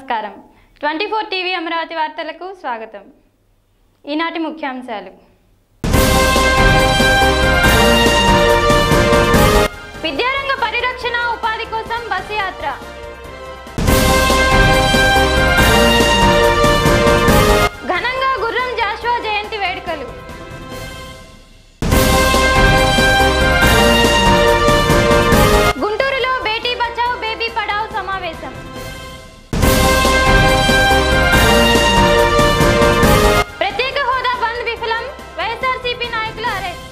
నమస్కారం twenty four TV Amaravati వార్తలకు స్వాగతం ఈనాటి ముఖ్యాంశాలు విద్యారంగ పరిరక్షణ ఉపాధి కోసం బస్సు యాత్ర ఘనంగా గుర్రం జాషువా జయంతి వేడుకలు గుంటూరులో బేటీ బచావ్ బేబీ పడావ్ సమావేశం ప్రత్యేక హోదా బంద్ విఫలం వైఎస్ఆర్సీపీ నాయకుల అరెస్ట్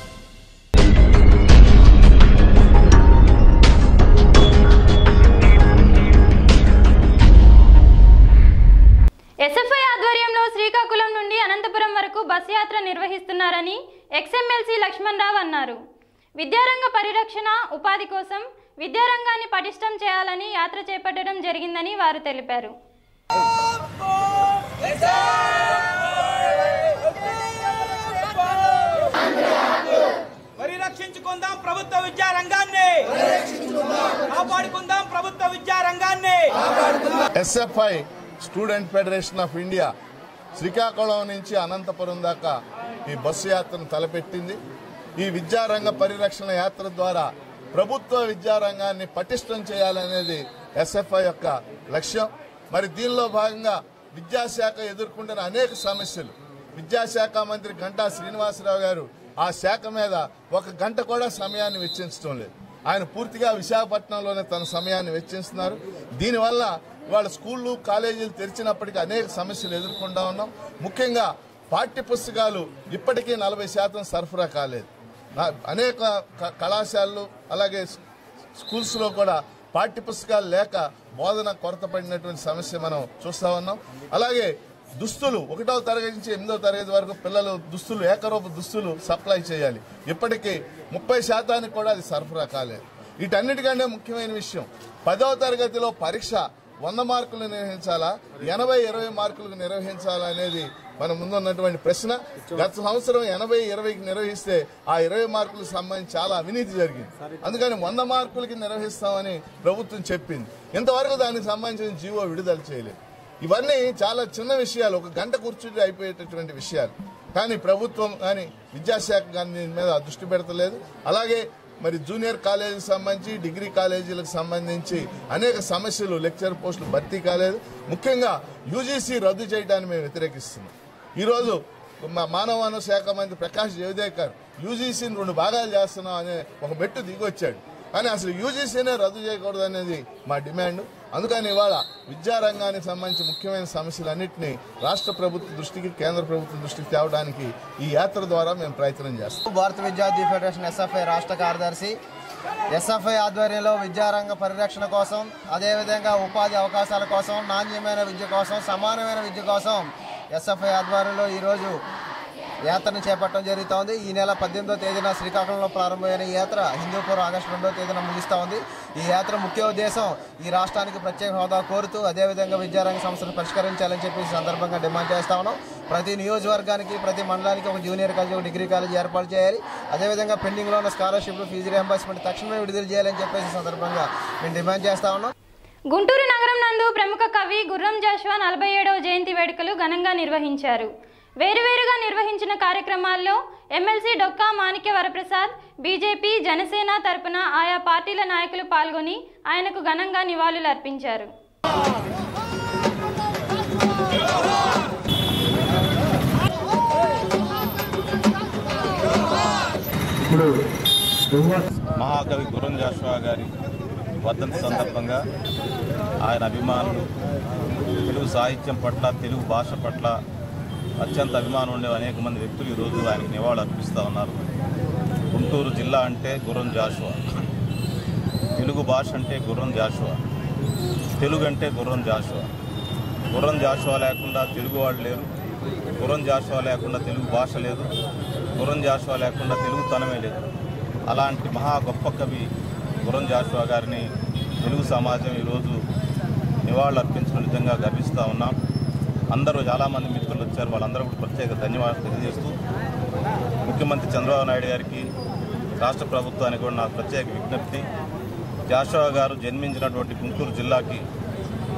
ఎస్ఎఫ్ఐ ఆధ్వర్యంలో శ్రీకాకుళం నుండి అనంతపురం వరకు బస్ యాత్ర నిర్వహిస్తున్నారని ఎక్స్ఎమ్మెల్సీ లక్ష్మణ్ రావు అన్నారు విద్యారంగ పరిరక్షణ ఉపాధి కోసం విద్యారంగాన్ని పటిష్టం చేయాలని యాత్ర చేపట్టడం జరిగిందని వారు తెలిపారు పరిరక్షించుకుందాం ప్రభుత్వ విద్యా రంగాన్ని కాపాడుకుందాం ప్రభుత్వ విద్యా రంగాన్ని SFI student federation of India Srikakulam నుంచి అనంతపురం దాకా ఈ బస్సు యాత్రను తలపెట్టింది ఈ విద్యారంగ పరిరక్షణ యాత్ర ద్వారా ప్రభుత్వ విద్యారంగాన్ని పటిష్టం చేయాలనేది ఎస్ఎఫ్ఐ యొక్క లక్ష్యం మరి దీనిలో భాగంగా విద్యాశాఖ ఎదుర్కొంటున్న అనేక సమస్యలు విద్యాశాఖ మంత్రి గంటా శ్రీనివాసరావు గారు ఆ శాఖ మీద ఒక గంట కూడా సమయాన్ని వెచ్చించడం లేదు ఆయన పూర్తిగా విశాఖపట్నంలోనే తన సమయాన్ని వెచ్చిస్తున్నారు దీనివల్ల ఇవాళ స్కూళ్ళు కాలేజీలు తెరిచినప్పటికీ అనేక సమస్యలు ఎదుర్కొంటా ఉన్నాం ముఖ్యంగా పాఠ్య పుస్తకాలు ఇప్పటికీ నలభై శాతం సరఫరా కాలేదు నా- అనేక క- కళాశాలలు అలాగే స్- స్కూల్స్లో కూడా పాఠ్య పుస్తకాలు లేక బోధన కొరత పడినటువంటి సమస్య మనం చూస్తా ఉన్నాం అలాగే దుస్తులు ఒకటవ తరగతి నుంచి ఎనిమిదవ తరగతి వరకు పిల్లలు దుస్తులు ఏకరూప దుస్తులు సప్లై చేయాలి ఇప్పటికీ ముప్పై శాతానికి కూడా అది సరఫరా కాలేదు వీటన్నిటికంటే ముఖ్యమైన విషయం పదవ తరగతిలో పరీక్ష వంద మార్కులు నిర్వహించాలా ఎనభై ఇరవై మార్కులకు నిర్వహించాలా అనేది మన ముందున్నటువంటి ప్రశ్న గత సంవత్సరం ఎనభై ఇరవైకి నిర్వహిస్తే ఆ ఇరవై మార్కులకు సంబంధించి చాలా అవినీతి జరిగింది అందుకని వంద మార్కులకి నిర్వహిస్తామని ప్రభుత్వం చెప్పింది ఇంతవరకు దానికి సంబంధించిన జీవో విడుదల చేయలేదు ఇవన్నీ చాలా చిన్న విషయాలు ఒక గంట కూర్చుంటే అయిపోయేటటువంటి విషయాలు కానీ ప్రభుత్వం కానీ విద్యాశాఖ కానీ దీని మీద దృష్టి పెడతలేదు అలాగే మరి జూనియర్ కాలేజీకి సంబంధించి డిగ్రీ కాలేజీలకు సంబంధించి అనేక సమస్యలు లెక్చర్ పోస్టులు భర్తీ కాలేదు ముఖ్యంగా యూజీసీ రద్దు చేయడాన్ని మేము వ్యతిరేకిస్తున్నాం ఈరోజు మా మానవ వనరుల శాఖ మంత్రి ప్రకాష్ జవదేకర్ యూజీసీని రెండు భాగాలు చేస్తున్నాం అనే ఒక మెట్టు దిగొచ్చాడు కానీ అసలు యూజీసీనే రద్దు చేయకూడదు అనేది మా డిమాండ్ అందుకని ఇవాళ విద్యారంగానికి సంబంధించి ముఖ్యమైన సమస్యలన్నింటినీ రాష్ట్ర ప్రభుత్వ దృష్టికి కేంద్ర ప్రభుత్వ దృష్టికి తేవడానికి ఈ యాత్ర ద్వారా మేము ప్రయత్నం చేస్తాం భారత విద్యార్థి ఫెడరేషన్ ఎస్ఎఫ్ఐ రాష్ట్ర కార్యదర్శి ఎస్ఎఫ్ఐ ఆధ్వర్యంలో విద్యారంగ పరిరక్షణ కోసం అదేవిధంగా ఉపాధి అవకాశాల కోసం నాణ్యమైన విద్య కోసం సమానమైన విద్య కోసం ఎస్ఎఫ్ఐ ఆధ్వర్యంలో ఈరోజు యాత్రను చేపట్టడం జరుగుతోంది ఈ నెల పద్దెనిమిదో తేదీన శ్రీకాకుళంలో ప్రారంభమైన ఈ యాత్ర హిందూపూర్ ఆగస్టు రెండో తేదీన ముగిస్తూ ఉంది ఈ యాత్ర ముఖ్య ఉద్దేశం ఈ రాష్ట్రానికి ప్రత్యేక హోదా కోరుతూ అదేవిధంగా విద్యారంగ సమస్యలు పరిష్కరించాలని చెప్పి ఈ సందర్భంగా డిమాండ్ చేస్తా ఉన్నాం ప్రతి నియోజకవర్గానికి ప్రతి మండలానికి ఒక జూనియర్ కాలేజీ ఒక డిగ్రీ కాలేజీ ఏర్పాటు చేయాలి అదేవిధంగా పెండింగ్లో ఉన్న స్కాలర్షిప్లు ఫీజు రియంబర్స్మెంట్ తక్షణమే విడుదల చేయాలని చెప్పేసి ఈ సందర్భంగా మేము డిమాండ్ చేస్తా ఉన్నాం గుంటూరు నగరం నందు ప్రముఖ కవి గుర్రం జాషువా నలభై ఏడవ జయంతి వేడుకలు ఘనంగా నిర్వహించారు వేరువేరుగా నిర్వహించిన కార్యక్రమాల్లో ఎమ్మెల్సీ డొక్కా మాణిక్య వరప్రసాద్ బీజేపీ జనసేన తరపున ఆయా పార్టీల నాయకులు పాల్గొని ఆయనకు ఘనంగా నివాళులు అర్పించారు మహాకవి గురం జాషువా గారి వర్ధంతి సందర్భంగా ఆయన అభిమానులు తెలుగు సాహిత్యం పట్ల తెలుగు భాష పట్ల అత్యంత అభిమానం ఉండే అనేక మంది వ్యక్తులు ఈరోజు ఆయనకు నివాళులు అర్పిస్తూ ఉన్నారు గుంటూరు జిల్లా అంటే గుర్రం జాషువా తెలుగు భాష అంటే గుర్రం జాషువా తెలుగు అంటే గుర్రం జాషువా గుర్రం జాషువా లేకుండా తెలుగు వాళ్ళు లేరు గుర్రం జాషువా లేకుండా తెలుగు భాష లేదు గుర్రం జాషువా లేకుండా తెలుగుతనమే లేదు అలాంటి మహా గొప్ప కవి గుర్రం జాషువా గారిని తెలుగు సమాజం ఈరోజు నివాళులు అర్పించడం నిజంగా గర్విస్తూ ఉన్నాం అందరూ చాలామంది మిత్రులు వచ్చారు వాళ్ళందరూ కూడా ప్రత్యేక ధన్యవాదాలు తెలియజేస్తూ ముఖ్యమంత్రి చంద్రబాబు నాయుడు గారికి రాష్ట్ర ప్రభుత్వానికి కూడా నా ప్రత్యేక విజ్ఞప్తి జాషువా గారు జన్మించినటువంటి గుంటూరు జిల్లాకి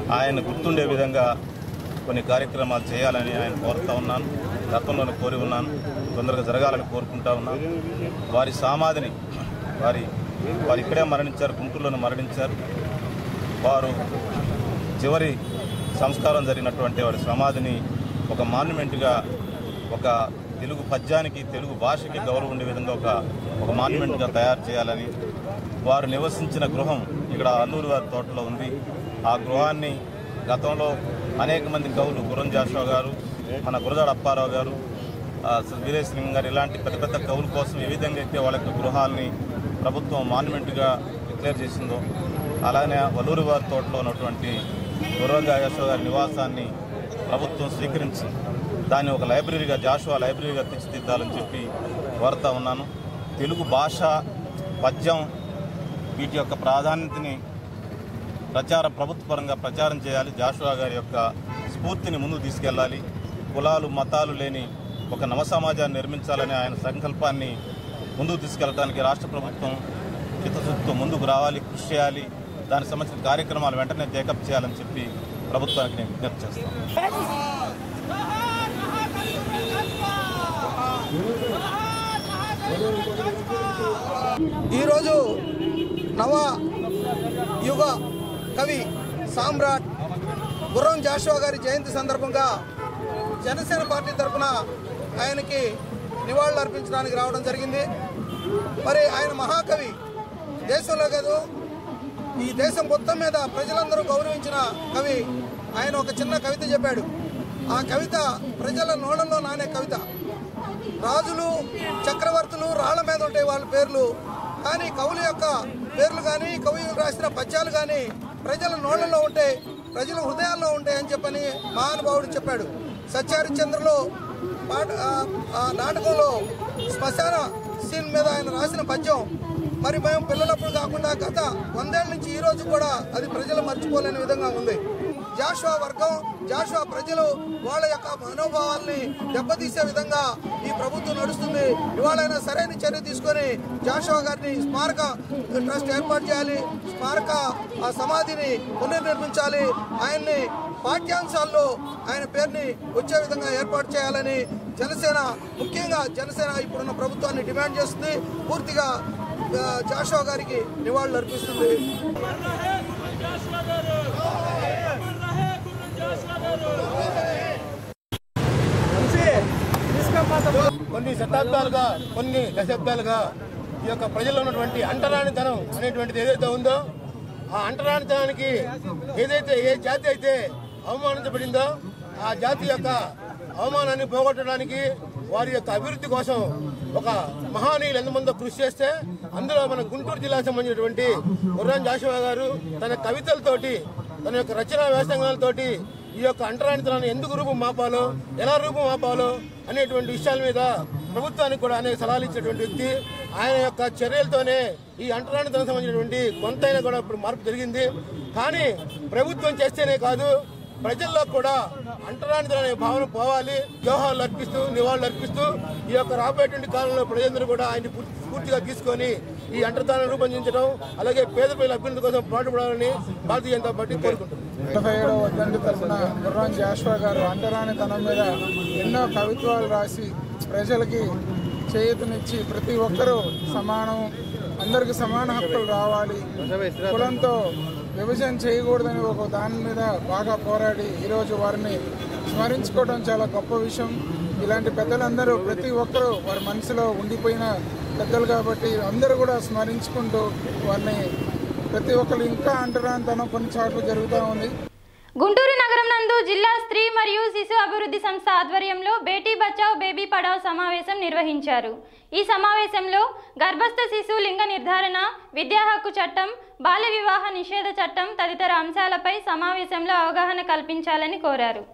ఆయన గుర్తుండే విధంగా కొన్ని కార్యక్రమాలు చేయాలని ఆయన కోరుతా ఉన్నాను గతంలోనే కోరి ఉన్నాను తొందరగా జరగాలని కోరుకుంటా ఉన్నాను వారి సమాధిని వారి వారు ఇక్కడే మరణించారు గుంటూరులోనే మరణించారు వారు చివరి సంస్కారం జరిగినటువంటి వారి సమాధిని ఒక మాన్యుమెంట్గా ఒక తెలుగు పద్యానికి తెలుగు భాషకి గౌరవం ఉండే విధంగా ఒక ఒక మాన్యుమెంట్గా తయారు చేయాలని వారు నివసించిన గృహం ఇక్కడ అల్లూరు వారి తోటలో ఉంది ఆ గృహాన్ని గతంలో అనేక మంది కవులు గురం జాషువా గారు మన గురజాడ అప్పారావు గారు ఆ, వీరేశలింగం గారు ఇలాంటి పెద్ద పెద్ద కవుల కోసం ఏ విధంగా అయితే వాళ్ళ యొక్క గృహాల్ని ప్రభుత్వం మాన్యుమెంట్గా డిక్లేర్ చేసిందో అలానే వల్లూరు వారి తోటలో ఉన్నటువంటి గుర్రంగా యశో గారి నివాసాన్ని ప్రభుత్వం స్వీకరించి దాన్ని ఒక లైబ్రరీగా జాషువా లైబ్రరీగా తీర్చిదిద్దాలని చెప్పి కోరుతా ఉన్నాను తెలుగు భాష పద్యం వీటి యొక్క ప్రాధాన్యతని ప్రచార ప్రభుత్వ పరంగా ప్రచారం చేయాలి జాషువా గారి యొక్క స్ఫూర్తిని ముందుకు తీసుకెళ్ళాలి కులాలు మతాలు లేని ఒక నవ సమాజాన్ని నిర్మించాలనే ఆయన సంకల్పాన్ని ముందుకు తీసుకెళ్ళడానికి రాష్ట్ర ప్రభుత్వం చిత్తశుద్ధితో ముందుకు రావాలి కృషి చేయాలి దానికి సంబంధించిన కార్యక్రమాలు వెంటనే టేకప్ చేయాలని చెప్పి ప్రభుత్వానికి నేను విజ్ఞప్తి చేస్తాను ఈరోజు నవ యుగ కవి సామ్రాట్ గుర్రం జాషువా గారి జయంతి సందర్భంగా జనసేన పార్టీ తరఫున ఆయనకి నివాళులు అర్పించడానికి రావడం జరిగింది మరి ఆయన మహాకవి దేశంలో కాదు ఈ దేశం మొత్తం మీద ప్రజలందరూ గౌరవించిన కవి ఆయన ఒక చిన్న కవిత చెప్పాడు ఆ కవిత ప్రజల నోళ్ళలో నానే కవిత రాజులు చక్రవర్తులు రాళ్ల మీద ఉంటాయి వాళ్ళ పేర్లు కానీ కవుల యొక్క పేర్లు కానీ కవులు రాసిన పద్యాలు కానీ ప్రజల నోళ్లలో ఉంటాయి ప్రజల హృదయాల్లో ఉంటాయి అని చెప్పని మహానుభావుడు చెప్పాడు సత్యహరిశ్చంద్రలో పాట ఆ- ఆ నాటకంలో శ్మశాన సీన్ మీద ఆయన రాసిన పద్యం మరి మేము పిల్లలప్పుడు కాకుండా గత వందేళ్ల నుంచి ఈ రోజు కూడా అది ప్రజలు మర్చిపోలేని విధంగా ఉంది జాషువా వర్గం జాషువా ప్రజలు వాళ్ళ యొక్క మనోభావాల్ని దెబ్బతీసే విధంగా ఈ ప్రభుత్వం నడుస్తుంది ఇవాళైనా సరైన చర్య తీసుకొని జాషువా గారిని స్మారక ట్రస్ట్ ఏర్పాటు చేయాలి స్మారక ఆ సమాధిని పునర్నిర్మించాలి ఆయన్ని పాఠ్యాంశాల్లో ఆయన పేరుని వచ్చే విధంగా ఏర్పాటు చేయాలని జనసేన ముఖ్యంగా జనసేన ఇప్పుడున్న ప్రభుత్వాన్ని డిమాండ్ చేస్తుంది పూర్తిగా ఆ, జాషువా గారికి నివాళులు అర్పిస్తుంది కొన్ని శతాబ్దాలుగా కొన్ని దశాబ్దాలుగా ఈ యొక్క ప్రజల్లో ఉన్నటువంటి అంటరానితనం అనేటువంటిది ఏదైతే ఉందో ఆ అంటరానితనానికి ఏదైతే ఏ జాతి అయితే అవమానించబడిందో ఆ జాతి యొక్క అవమానాన్ని పోగొట్టడానికి వారి యొక్క అభివృద్ధి కోసం ఒక మహానీయులు ఎంతమందో కృషి చేస్తే అందులో మన గుంటూరు జిల్లాకు సంబంధించినటువంటి గుర్రం జాషువా గారు తన కవితలతోటి తన యొక్క రచనా వ్యాసంగాలతోటి ఈ యొక్క అంటరానితనాన్ని ఎందుకు రూపం మాపాలో ఎలా రూపం మాపాలో అనేటువంటి విషయాల మీద ప్రభుత్వానికి కూడా అనేక సలహాలు ఇచ్చినటువంటి వ్యక్తి ఆయన యొక్క చర్యలతోనే ఈ అంటరానితనం సంబంధించినటువంటి కొంతైనా కూడా ఇప్పుడు మార్పు జరిగింది కానీ ప్రభుత్వం చేస్తేనే కాదు ప్రజల్లో కూడా అంటరానితనం అనే భావన పోవాలి జోహార్లు అర్పిస్తూ నివాళులు అర్పిస్తూ ఈ యొక్క రాబోయేటువంటి కాలంలో ప్రజలందరూ కూడా ఆయన పూర్తిగా తీసుకొని ఈ అంటర్తాన్ని రూపొందించడం అలాగే పేద ప్రజల అభ్యున్నతి కోసం పాటుపడాలని భారతీయ జనతా పార్టీ కోరుకుంటుంది నలభై ఏడవ వద్దండి తరఫున గుర్రం జాషువా గారు అంటరానితనం మీద ఎన్నో కవిత్వాలు రాసి ప్రజలకి చేయూతనిచ్చి ప్రతి ఒక్కరూ సమానం అందరికి సమాన హక్కులు రావాలి కులంతో విభజన చేయకూడదని ఒక దాని మీద బాగా పోరాడి ఈరోజు వారిని స్మరించుకోవడం చాలా గొప్ప విషయం ఇలాంటి పెద్దలందరూ ప్రతి ఒక్కరూ వారి మనసులో ఉండిపోయిన పెద్దలు కాబట్టి అందరూ కూడా స్మరించుకుంటూ వారిని ప్రతి ఒక్కరు ఇంకా అంటరానితనం కొన్ని చోట్ల జరుగుతూ ఉంది గుంటూరు నగరం నందు జిల్లా స్త్రీ మరియు శిశు అభివృద్ధి సంస్థ ఆధ్వర్యంలో బేటీ బచావ్ బేబీ పడావ్ సమావేశం నిర్వహించారు ఈ సమావేశంలో గర్భస్థ శిశు లింగ నిర్ధారణ విద్యా హక్కు చట్టం బాల్య వివాహ నిషేధ చట్టం తదితర అంశాలపై సమావేశంలో అవగాహన కల్పించాలని కోరారు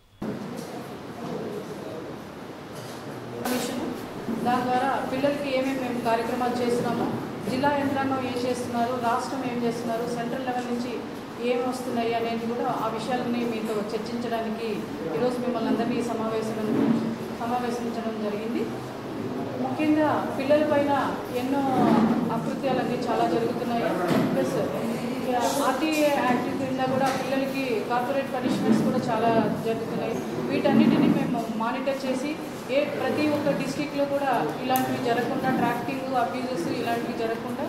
మిషన్ దాని ద్వారా పిల్లలకి ఏమేమి మేము కార్యక్రమాలు చేస్తున్నామో జిల్లా యంత్రాంగం ఏం చేస్తున్నారు రాష్ట్రం ఏం చేస్తున్నారు సెంట్రల్ లెవెల్ నుంచి ఏం వస్తున్నాయి అనేది కూడా ఆ విషయాలని మీతో చర్చించడానికి ఈరోజు మిమ్మల్ని అందరినీ ఈ సమావేశం సమావేశించడం జరిగింది ముఖ్యంగా పిల్లల పైన ఎన్నో అకృత్యాలన్నీ చాలా జరుగుతున్నాయి ప్లస్ ఆర్టీఏ యాక్ట్ కింద కూడా పిల్లలకి కార్పొరేట్ పనిష్మెంట్స్ కూడా చాలా జరుగుతున్నాయి వీటన్నిటిని మేము మానిటర్ చేసి ఏ ప్రతి ఒక్క డిస్టిక్లో కూడా ఇలాంటివి జరగకుండా ట్రాఫికింగ్ అబ్యూజెస్ ఇలాంటివి జరగకుండా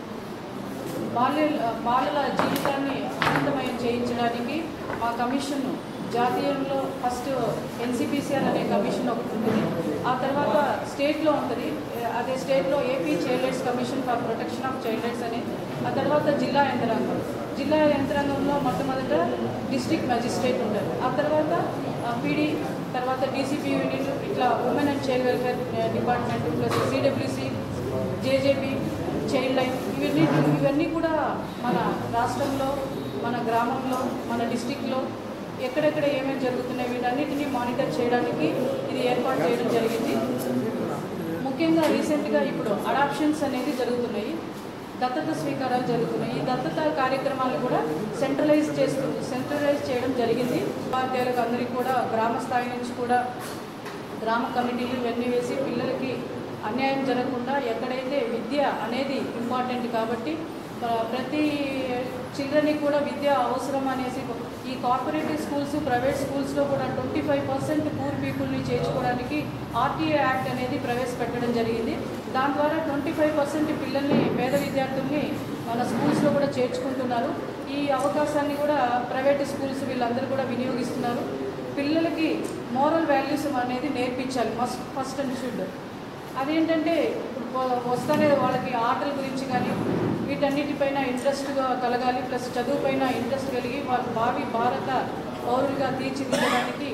బాల్య బాలల జీవితాన్ని ఆనందమయం చేయించడానికి మా కమిషన్ జాతీయంలో ఫస్ట్ ఎన్సిపిసిఆర్ అనే కమిషన్ ఒకటి ఉంటుంది ఆ తర్వాత స్టేట్లో ఉంటుంది అదే స్టేట్లో AP child rights commission for protection of child rights అని ఆ తర్వాత జిల్లా యంత్రాంగం జిల్లా యంత్రాంగంలో మొట్టమొదట డిస్ట్రిక్ట్ మెజిస్ట్రేట్ ఉంటారు ఆ తర్వాత పీడీ తర్వాత డీసీపీ యూనిట్ ఇట్లా women and child welfare department plus CWC JJP child line ఇవన్నీ ఇవన్నీ కూడా మన రాష్ట్రంలో మన గ్రామంలో మన డిస్టిక్లో ఎక్కడెక్కడ ఏమేమి జరుగుతున్నాయి వీటన్నిటిని మానిటర్ చేయడానికి ఇది ఏర్పాటు చేయడం జరిగింది ముఖ్యంగా రీసెంట్గా ఇప్పుడు అడాప్షన్స్ అనేది జరుగుతున్నాయి దత్తత స్వీకారాలు జరుగుతున్నాయి ఈ దత్తత కార్యక్రమాలు కూడా సెంట్రలైజ్ చేస్తూ సెంట్రలైజ్ చేయడం జరిగింది ఉపాధ్యాయులకు అందరికీ కూడా గ్రామ స్థాయి నుంచి కూడా గ్రామ కమిటీలు ఇవన్నీ వేసి పిల్లలకి అన్యాయం జరగకుండా ఎక్కడైతే విద్య అనేది ఇంపార్టెంట్ కాబట్టి ప్ర- ప్రతి చిల్డ్రన్కి కూడా విద్య అవసరం అనేసి ఈ కార్పొరేటివ్ స్కూల్స్ ప్రైవేట్ స్కూల్స్లో కూడా ట్వంటీ ఫైవ్ పర్సెంట్ పూర్ పీపుల్ని చేర్చుకోవడానికి ఆర్టీఏ యాక్ట్ అనేది ప్రవేశపెట్టడం జరిగింది దాని ద్వారా ట్వంటీ ఫైవ్ పర్సెంట్ పిల్లల్ని పేద విద్యార్థుల్ని మన స్కూల్స్లో కూడా చేర్చుకుంటున్నారు ఈ అవకాశాన్ని కూడా ప్రైవేట్ స్కూల్స్ వీళ్ళందరూ కూడా వినియోగిస్తున్నారు పిల్లలకి మోరల్ వాల్యూస్ అనేది నేర్పించాలి మస్ట్ ఫస్ట్ అండ్ షుడ్ అదేంటంటే వ- వస్తానే వాళ్ళకి ఆటల గురించి కానీ వీటన్నిటిపైన ఇంట్రెస్ట్గా కలగాలి ప్లస్ చదువుపైన ఇంట్రెస్ట్ కలిగి వాళ్ళ భావి భారత పౌరులుగా తీర్చిదిద్దడానికి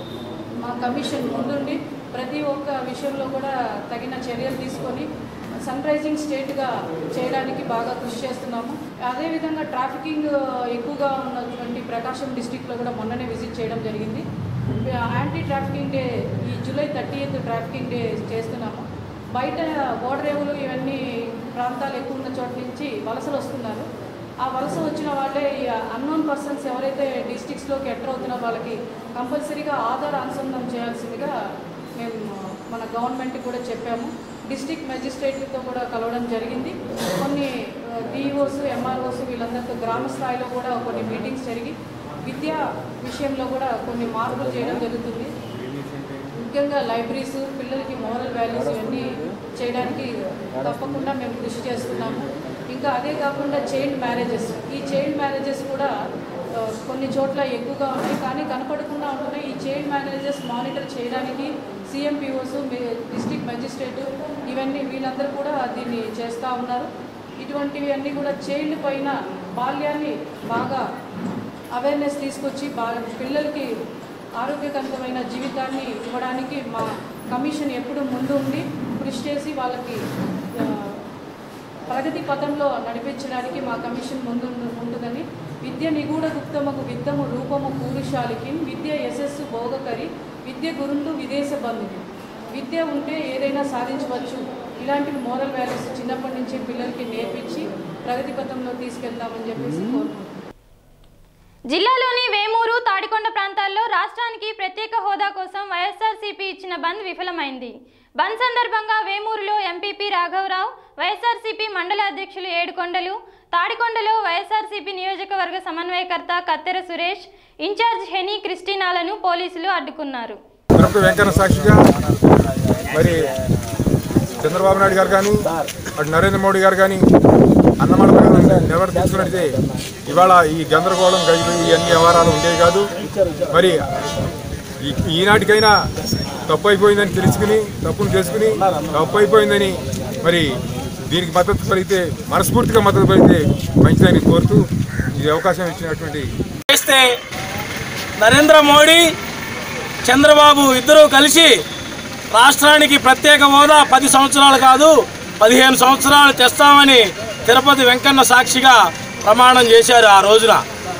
మా కమిషన్ ముందుండి ప్రతి ఒక్క విషయంలో కూడా తగిన చర్యలు తీసుకొని సన్ రైజింగ్ స్టేట్గా చేయడానికి బాగా కృషి చేస్తున్నాము అదేవిధంగా ట్రాఫికింగ్ ఎక్కువగా ఉన్నటువంటి ప్రకాశం డిస్టిక్లో కూడా మొన్ననే విజిట్ చేయడం జరిగింది యాంటీ ట్రాఫికింగ్ డే ఈ July thirty eighth trafficking day చేస్తున్నాము బయట ఓడరేవులు ఇవన్నీ ప్రాంతాలు ఎక్కువ ఉన్న చోట నుంచి వలసలు వస్తున్నారు ఆ వలస వచ్చిన వాళ్ళే ఈ అన్నోన్ పర్సన్స్ ఎవరైతే డిస్టిక్స్లోకి ఎంటర్ అవుతున్న వాళ్ళకి కంపల్సరీగా ఆధార్ అనుసంధానం చేయాల్సిందిగా మేము మన గవర్నమెంట్కి కూడా చెప్పాము డిస్టిక్ మెజిస్ట్రేట్లతో కూడా కలవడం జరిగింది కొన్ని డిఓస్ ఎంఆర్ఓస్ వీళ్ళందరితో గ్రామ స్థాయిలో కూడా కొన్ని మీటింగ్స్ జరిగి విద్యా విషయంలో కూడా కొన్ని మార్పులు చేయడం జరుగుతుంది ముఖ్యంగా లైబ్రరీస్ పిల్లలకి మోరల్ వాల్యూస్ ఇవన్నీ చేయడానికి తప్పకుండా మేము కృషి చేస్తున్నాము ఇంకా అదే కాకుండా చైల్డ్ మ్యారేజెస్ ఈ చైల్డ్ మ్యారేజెస్ కూడా ఆ, కొన్ని చోట్ల ఎక్కువగా ఉన్నాయి కానీ కనపడకుండా ఉంటున్నాయి ఈ చైల్డ్ మ్యారేజెస్ మానిటర్ చేయడానికి సిఎంపిఓస్ డిస్ట్రిక్ట్ మెజిస్ట్రేట్ ఇవన్నీ వీళ్ళందరూ కూడా దీన్ని చేస్తూ ఉన్నారు ఇటువంటివి అన్నీ కూడా చైల్డ్ పైన బాల్యాన్ని బాగా అవేర్నెస్ తీసుకొచ్చి బా పిల్లలకి ఆరోగ్యకరమైన జీవితాన్ని ఇవ్వడానికి మా కమిషన్ ఎప్పుడు ముందు ఉండి కృషి చేసి వాళ్ళకి ఆ, ప్రగతి పథంలో నడిపించడానికి మా కమిషన్ ముందు ఉంటుందని విద్య నిగూఢ గుప్తముకు విత్తము రూపము పూరుషాలికి విద్య యశస్సు భోగకరి విద్య గురుండు విదేశ బంధువు విద్య ఉంటే ఏదైనా సాధించవచ్చు ఇలాంటి మోరల్ వాల్యూస్ చిన్నప్పటి నుంచే పిల్లలకి నేర్పించి ప్రగతి పథంలో తీసుకెళ్దామని చెప్పేసి కోరుకుంటున్నాను జిల్లాలోని వేమూరు తాడికొండ ప్రాంతాల్లో రాష్ట్రానికి ప్రత్యేక హోదా కోసం వైఎస్ఆర్సీపీ ఇచ్చిన బంద్ విఫలమైంది బంద్ సందర్భంగా వేమూరులో ఎంపీపీ రాఘవరావు వైఎస్ఆర్సీపీ మండల అధ్యక్షులు ఏడుకొండలు తాడికొండలో వైఎస్ఆర్సీపీ నియోజకవర్గ సమన్వయకర్త కత్తెర సురేష్ ఇన్ఛార్జ్ హెనీ క్రిస్టినాలను పోలీసులు అడ్డుకున్నారు తిరుపతి వెంకన్న సాక్షిగా మరి చంద్రబాబు నాయుడు గారు కానీ అటు నరేంద్ర మోడీ గారు కానీ అన్నమాట ఎవరు తీసుకున్నట్టే ఇవాళ ఈ గందరగోళం గజలు ఈ అన్ని వ్యవహారాలు ఉండేవి కాదు మరి ఈ- ఈనాటికైనా తప్పు అయిపోయిందని తెలుసుకుని తప్పును తెలుసుకుని తప్పు అయిపోయిందని మరి దీనికి మద్దతు పలిగితే మనస్ఫూర్తిగా మద్దతు పలిగితే మంచిదని కోరుతూ ఈ అవకాశం ఇచ్చినటువంటి చేస్తే నరేంద్ర మోడీ చంద్రబాబు ఇద్దరూ కలిసి రాష్ట్రానికి ప్రత్యేక హోదా పది సంవత్సరాలు కాదు పదిహేను సంవత్సరాలు తెస్తామని తిరుపతి వెంకన్న సాక్షిగా ప్రమాణం చేశారు ఆ రోజున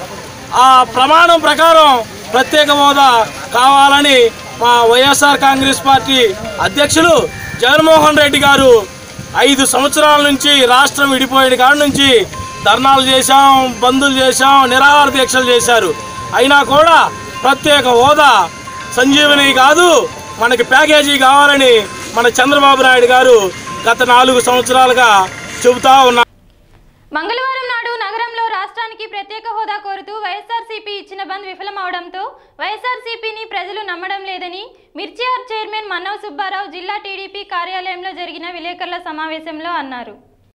ఆ ప్రమాణం ప్రకారం ప్రత్యేక హోదా కావాలని మా వైఎస్ఆర్ కాంగ్రెస్ పార్టీ అధ్యక్షులు జగన్మోహన్ రెడ్డి గారు ఐదు సంవత్సరాల నుంచి రాష్ట్రం విడిపోయిన కాడి నుంచి ధర్నాలు చేశాం బందులు చేశాం నిరాహార దీక్షలు చేశారు అయినా కూడా ప్రత్యేక హోదా సంజీవని కాదు మనకి ప్యాకేజీ కావాలని మన చంద్రబాబు నాయుడు గారు గత నాలుగు సంవత్సరాలుగా చెబుతా ఉన్నారు మంగళవారం నాడు నగరంలో రాష్ట్రానికి ప్రభుత్వానికి ప్రత్యేక హోదా కోరుతూ వైఎస్ఆర్సీపీ ఇచ్చిన బంద్ విఫలమవడంతో వైఎస్ఆర్సీపీని ప్రజలు నమ్మడం లేదని మిర్చియార్ చైర్మన్ మన్నవ సుబ్బారావు జిల్లా టీడీపీ కార్యాలయంలో జరిగిన విలేకరుల సమావేశంలో అన్నారు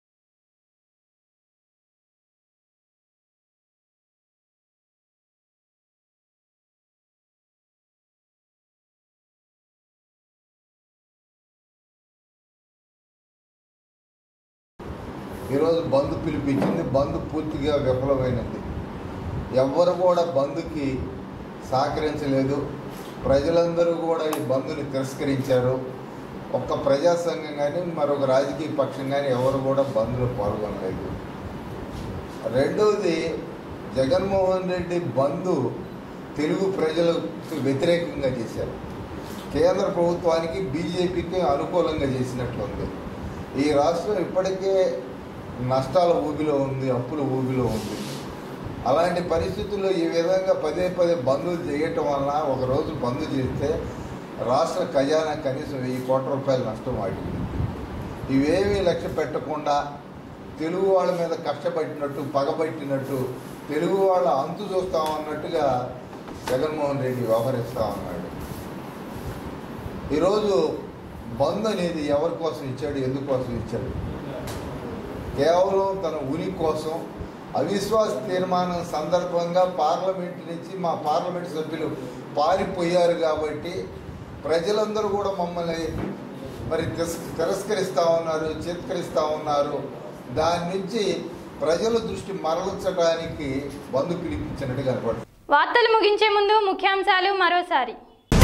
ఈరోజు బంద్ పిలిపించింది బంద్ పూర్తిగా విఫలమైనది ఎవ్వరు కూడా బంద్కి సహకరించలేదు ప్రజలందరూ కూడా ఈ బంద్ని తిరస్కరించారు ఒక్క ప్రజా సంఘం కానీ మరొక రాజకీయ పక్షం కానీ ఎవరు కూడా బంద్లో పాల్గొనలేదు రెండవది జగన్మోహన్ రెడ్డి బంధు తెలుగు ప్రజలకు వ్యతిరేకంగా చేశారు కేంద్ర ప్రభుత్వానికి బీజేపీకి అనుకూలంగా చేసినట్లుంది ఈ రాష్ట్రం ఇప్పటికే నష్టాల ఊబిలో ఉంది అప్పుల ఊబిలో ఉంది అలాంటి పరిస్థితుల్లో ఈ విధంగా పదే పదే బంధులు చేయటం వలన ఒక రోజు బంద్ చేస్తే రాష్ట్ర ఖజానా కనీసం వెయ్యి కోట్ల రూపాయలు నష్టం వాటింది ఇవేమీ లక్ష్య పెట్టకుండా తెలుగు వాళ్ళ మీద కష్టపట్టినట్టు పగబట్టినట్టు తెలుగు వాళ్ళ అంతు చూస్తామన్నట్టుగా జగన్మోహన్ రెడ్డి వ్యవహరిస్తూ ఉన్నాడు ఈరోజు బంద్ అనేది ఎవరి కోసం ఇచ్చాడు ఎందుకోసం ఇచ్చాడు కేవలం తన ఉనికి కోసం అవిశ్వాస తీర్మానం సందర్భంగా పార్లమెంట్ నుంచి మా పార్లమెంట్ సభ్యులు పారిపోయారు కాబట్టి ప్రజలందరూ కూడా మమ్మల్ని మరి తిరస్ తిరస్కరిస్తూ ఉన్నారు చిత్కరిస్తూ ఉన్నారు దాని నుంచి ప్రజల దృష్టి మరల్చడానికి బంధు పిలిపించినట్టు కనపడుతుంది వార్తలు ముగించే ముందు ముఖ్యాంశాలు మరోసారి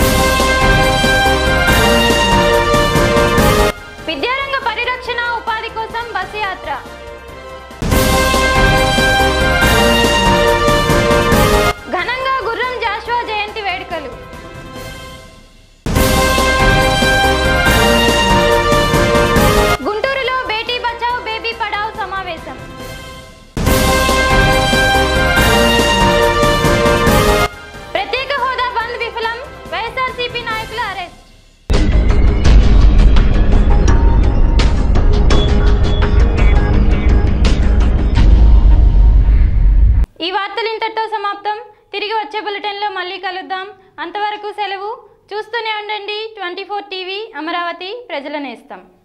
విద్యారంగ పరిరక్షణ ఉపాధి కోసం బస్సు యాత్ర ఘనంగా గుర్రం జాషువా జయంతి వేడుకలు గుంటూరులో బేటీ బచావ్ బేబీ పడావ్ సమావేశం ప్రత్యేక హోదా బంద్ విఫలం వైఎస్ఆర్సీపీ నాయకుల అరెస్ట్ ఈ వార్తలు ఇంతటితో సమాప్తం తిరిగి వచ్చే బులెటిన్లో మళ్ళీ కలుద్దాం అంతవరకు సెలవు చూస్తూనే ఉండండి ట్వంటీ ఫోర్ టీవీ అమరావతి ప్రజల నేస్తం